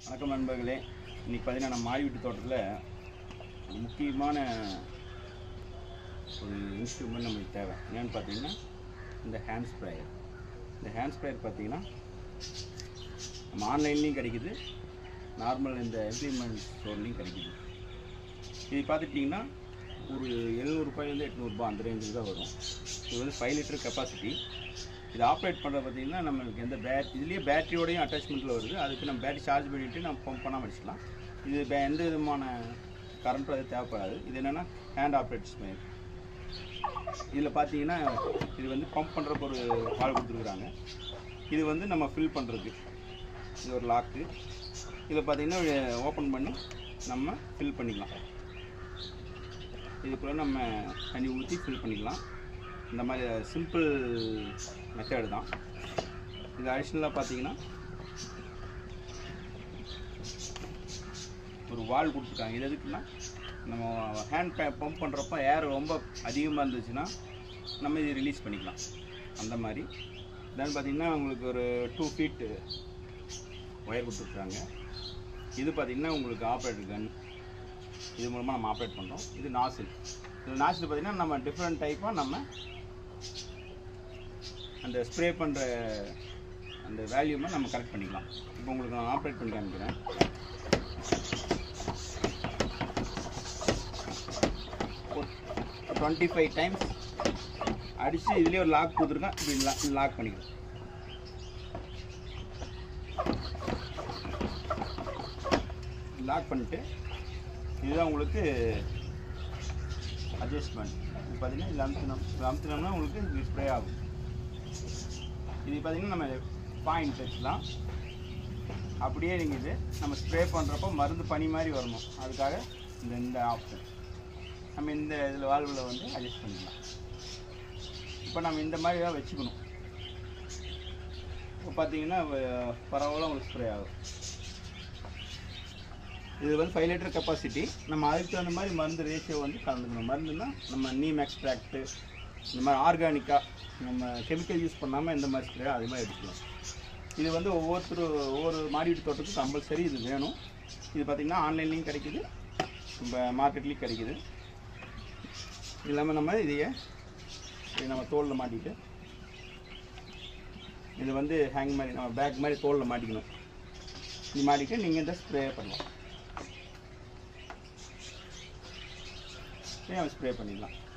வணக்கம் நண்பர்களே இன்னைக்கு பார்த்தீங்கன்னா நம்ம மாடி வீட்டு தோட்டத்தில் ஒரு முக்கியமான ஒரு இன்ஸ்ட்ருமெண்ட் நம்மளுக்கு தேவை என்னன்னு பார்த்தீங்கன்னா இந்த ஹேண்ட் ஸ்ப்ரேயர் இந்த ஹேண்ட் ஸ்ப்ரேயர் பார்த்தீங்கன்னா நம்ம ஆன்லைன்லேயும் கிடைக்குது நார்மல் இந்த இம்ப்ளிமெண்ட் ஸ்டோர்லேயும் கிடைக்குது இது பார்த்துட்டிங்கன்னா ஒரு எழுநூறுபாயிலேருந்து எட்நூறுபா அந்த ரேஞ்சுக்கு தான் வரும் இது வந்து ஃபைவ் லிட்டர் கெப்பாசிட்டி இது ஆப்ரேட் பண்ணுறது பார்த்தீங்கன்னா நம்மளுக்கு எந்த பேட் இதுலேயே பேட்டரியோடையும் அட்டாச்மெண்ட்டில் வருது அதுக்கு நம்ம பேட்டரி சார்ஜ் பண்ணிவிட்டு நம்ம பம்ப் பண்ணாமல் வச்சுக்கலாம் இது பே- எந்த விதமான கரண்ட்டும் அது தேவைப்படாது இது என்னென்னா ஹேண்ட் ஆப்ரேட் ஸ்மேர் இதில் பார்த்தீங்கன்னா இது வந்து பம்ப் பண்ணுறப்ப ஒரு வால் கொடுத்துருக்குறாங்க இது வந்து நம்ம ஃபில் பண்ணுறது இது ஒரு லாக்கு இதில் பார்த்தீங்கன்னா ஓப்பன் பண்ணி நம்ம ஃபில் பண்ணிக்கலாம் இதுக்குள்ளே நம்ம தண்ணி ஊற்றி ஃபில் பண்ணிக்கலாம் இந்த மாதிரி சிம்பிள் மெத்தடு தான் இது அடிஷ்னலாக பார்த்தீங்கன்னா ஒரு வால் கொடுத்துருக்காங்க இது எதுக்குன்னா நம்ம ஹேண்ட் பே பம்ப் பண்ணுறப்ப ஏர் ரொம்ப அதிகமாக இருந்துச்சுன்னா நம்ம இது ரிலீஸ் பண்ணிக்கலாம் அந்த மாதிரி தென் பார்த்தீங்கன்னா உங்களுக்கு ஒரு டூ ஃபீட் ஒயர் கொடுத்துருக்காங்க இது பார்த்தீங்கன்னா உங்களுக்கு ஆப்ரேட்டர் கன் இது மூலமாக நம்ம ஆப்ரேட் பண்ணுறோம் இது நாசில் இது நாசில் பார்த்தீங்கன்னா நம்ம டிஃப்ரெண்ட் டைப்பாக நம்ம அந்த ஸ்ப்ரே பண்ணுற அந்த வேல்யூமை நம்ம கரெக்ட் பண்ணிக்கலாம் இப்போ உங்களுக்கு நான் ஆப்ரேட் பண்ணி காமிக்கிறேன் டுவெண்ட்டி ஃபைவ் டைம்ஸ் அடித்து இதுலேயே ஒரு லாக் கொடுத்துருக்கேன் இப்படி லாக் பண்ணிக்கிறேன் லாக் பண்ணிட்டு இதுதான் உங்களுக்கு அட்ஜஸ்ட்மெண்ட் இது பார்த்தீங்கன்னா இதில் அமுத்தினோம் இதில் அமுத்தினோம்னா உங்களுக்கு இது ஸ்ப்ரே ஆகும் இது பார்த்தீங்கன்னா நம்ம பாயிண்ட் வச்சுலாம் அப்படியே நீங்கள் இது நம்ம ஸ்ப்ரே பண்ணுறப்போ மருந்து பனி மாதிரி வரணும் அதுக்காக இந்த இந்த ஆப்ஷன் நம்ம இந்த இதில் வால்வில் வந்து அட்ஜஸ்ட் பண்ணிக்கலாம் இப்போ நம்ம இந்த மாதிரி தான் வச்சுக்கணும் இப்போ பார்த்தீங்கன்னா பரவாயில்ல உங்களுக்கு ஸ்ப்ரே ஆகும் இது வந்து ஃபைவ் லிட்டர் கெப்பாசிட்டி நம்ம அதுக்கு தகுந்த மாதிரி மருந்து ரேஷியோ வந்து கலந்துக்கணும் மருந்துன்னா நம்ம நீம் எக்ஸ்ட்ராக்ட்டு இந்த மாதிரி ஆர்கானிக்காக நம்ம கெமிக்கல் யூஸ் பண்ணாமல் எந்த மாதிரி ஸ்ப்ரே அது மாதிரி எடுத்துக்கலாம் இது வந்து ஒவ்வொருத்தரும் ஒவ்வொரு மாடி வீட்டு தோட்டத்துக்கும் கம்பல்சரி இது வேணும் இது பார்த்திங்கன்னா ஆன்லைன்லேயும் கிடைக்குது நம்ம மார்க்கெட்லேயும் கிடைக்குது இது இல்லாமல் நம்ம இதையே இது நம்ம தோலில் மாட்டிட்டு இது வந்து ஹேங் மாதிரி நம்ம பேக் மாதிரி தோலில் மாட்டிக்கணும் இது மாட்டிட்டு நீங்கள் இந்த ஸ்ப்ரே பண்ணலாம் ஸ்ப்ரே பண்ணிடலாம்